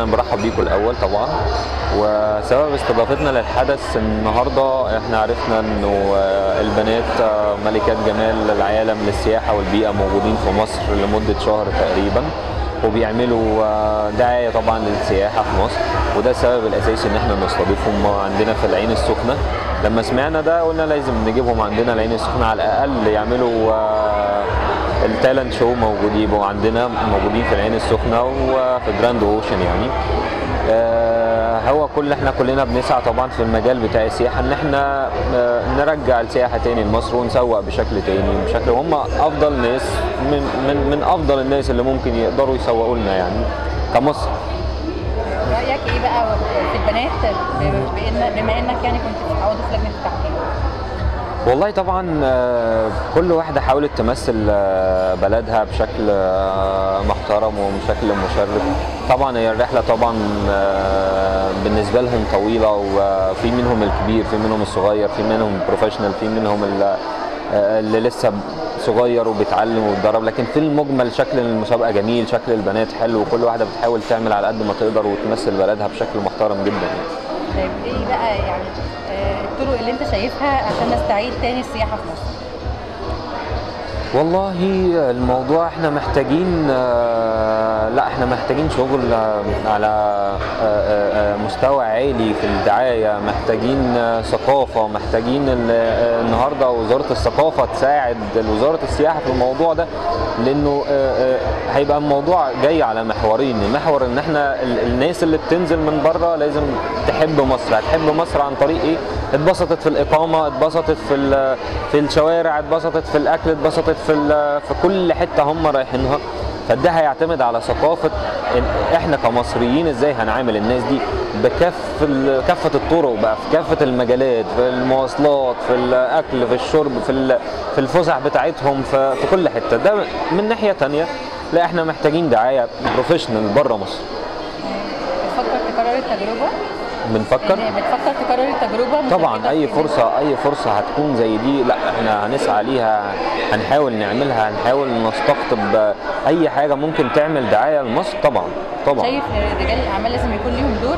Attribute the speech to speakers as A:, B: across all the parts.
A: انا برحب بيكم الاول طبعا وسبب استضافتنا للحدث النهارده احنا عرفنا انه آه، البنات آه، ملكات جمال العالم للسياحه والبيئه موجودين في مصر لمده شهر تقريبا وبيعملوا آه، دعايه طبعا للسياحه في مصر وده السبب الاساسي ان احنا نستضيفهم عندنا في العين السخنه لما سمعنا ده قلنا لازم نجيبهم عندنا العين السخنه على الاقل يعملوا آه، التالنت شو موجود يبقوا عندنا موجودين في العين السخنه وفي جراند اوشن يعني آه، هو كل احنا كلنا بنسعى طبعا في المجال بتاع السياحه ان احنا آه، نرجع السياحه تاني لمصر ونسوق بشكل تاني بشكل هم افضل ناس من من من افضل الناس اللي ممكن يقدروا يسوقوا لنا يعني كمصر
B: رايك ايه بقى في البنات ب- بإن بما انك يعني كنت عضو في لجنه التحكيم
A: والله طبعا آه، كل واحدة حاولت تمثل آه، بلدها بشكل آه، محترم وبشكل مشرف طبعا هي الرحلة طبعا آه، بالنسبة لهم طويلة وفي منهم الكبير في منهم الصغير في منهم بروفيشنال في منهم ال- آه، اللي لسه صغير وبيتعلم وبيتدرب لكن في المجمل شكل المسابقة جميل شكل البنات حلو وكل واحدة بتحاول تعمل على قد ما تقدر وتمثل بلدها بشكل محترم جدا يعني.
B: طيب ايه بقى يعني آه، الطرق اللي انت شايفها عشان نستعيد تاني السياحه في مصر
A: والله الموضوع احنا محتاجين آه، لا احنا محتاجين شغل آه، على آه، آه، آه، مستوى عالي في الدعاية محتاجين آه، ثقافة محتاجين ال- آه، النهاردة وزارة الثقافة تساعد وزارة السياحة في الموضوع ده لانه آه، آه، هيبقى الموضوع جاي على محورين محور ان احنا ال- الناس اللي بتنزل من بره لازم تحب مصر هتحب مصر عن طريق ايه اتبسطت في الاقامه اتبسطت في ال- في الشوارع اتبسطت في الاكل اتبسطت في ال- في كل حته هم رايحينها فده هيعتمد على ثقافه إن احنا كمصريين ازاي هنعامل الناس دي بكافه ال- كافه الطرق بقى في كافه المجالات في المواصلات في الاكل في الشرب في ال- في الفسح بتاعتهم في, في كل حته ده من ناحيه تانية لا احنا محتاجين دعايه بروفيشنال بره مصر
B: بتفكر تكرر التجربه
A: بنفكر
B: يعني بتفكر تكرر التجربه
A: طبعا
B: متأكدة
A: اي
B: إن-
A: فرصه اي فرصه هتكون زي دي لا احنا هنسعى ليها هنحاول نعملها هنحاول نستقطب اي حاجه ممكن تعمل دعايه لمصر طبعا طبعا
B: شايف رجال الاعمال لازم يكون ليهم دور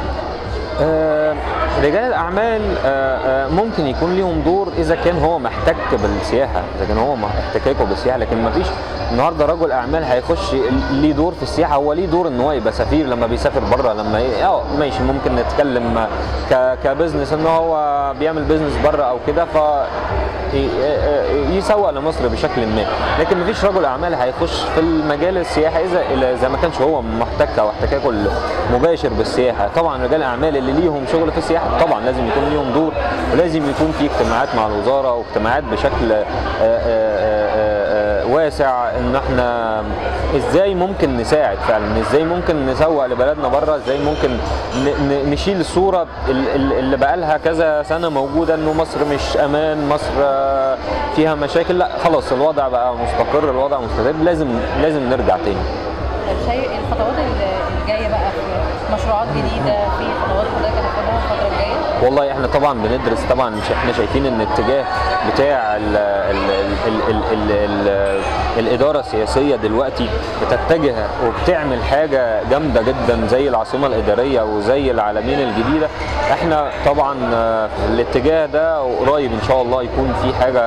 A: آه، رجال الاعمال آه، آه، ممكن يكون ليهم دور اذا كان هو محتك بالسياحه اذا كان هو مع- احتكاكه بالسياحه لكن ما فيش النهارده رجل اعمال هيخش ليه دور في السياحه هو ليه دور ان هو يبقى سفير لما بيسافر بره لما ي- اه ماشي ممكن نتكلم ك كبزنس ان هو بيعمل بزنس بره او كده ف ي- ي- يسوق لمصر بشكل ما لكن مفيش رجل اعمال هيخش في المجال السياحي اذا إلا اذا ما كانش هو محتك او احتكاكه المباشر بالسياحه طبعا رجال الاعمال اللي ليهم شغل في السياحه طبعا لازم يكون ليهم دور ولازم يكون في اجتماعات مع الوزاره واجتماعات بشكل آه، آه، آه، آه، واسع ان احنا ازاي ممكن نساعد فعلا ازاي ممكن نسوق لبلدنا بره ازاي ممكن ن- ن- نشيل الصوره ال- ال- اللي بقالها كذا سنه موجوده انه مصر مش امان مصر آه، فيها مشاكل لا خلاص الوضع بقى مستقر الوضع مستتب لازم لازم نرجع تاني
B: طيب شايف الخطوات اللي الجايه بقى في مشروعات جديده في خطوات حضرتك هتاخدها الفتره الجايه
A: والله احنا طبعا بندرس طبعا مش احنا شايفين ان الاتجاه بتاع ال ال ال ال ال ال ال الاداره السياسيه دلوقتي بتتجه وبتعمل حاجه جامده جدا زي العاصمه الاداريه وزي العالمين الجديده احنا طبعا آه، في الاتجاه ده قريب ان شاء الله يكون في حاجه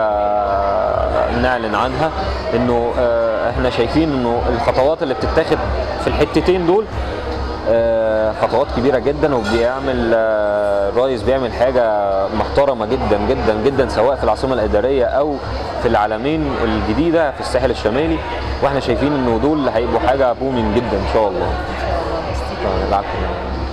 A: نعلن عنها انه آه، احنا شايفين انه الخطوات اللي بتتاخد في الحتتين دول آه، خطوات كبيره جدا وبيعمل آه، الرئيس بيعمل حاجه محترمه جدا جدا جدا سواء في العاصمه الاداريه او في العالمين الجديده في الساحل الشمالي واحنا شايفين انه دول هيبقوا حاجه بومين جدا ان شاء الله
B: ان شاء الله ميرسي جداً.
A: العفو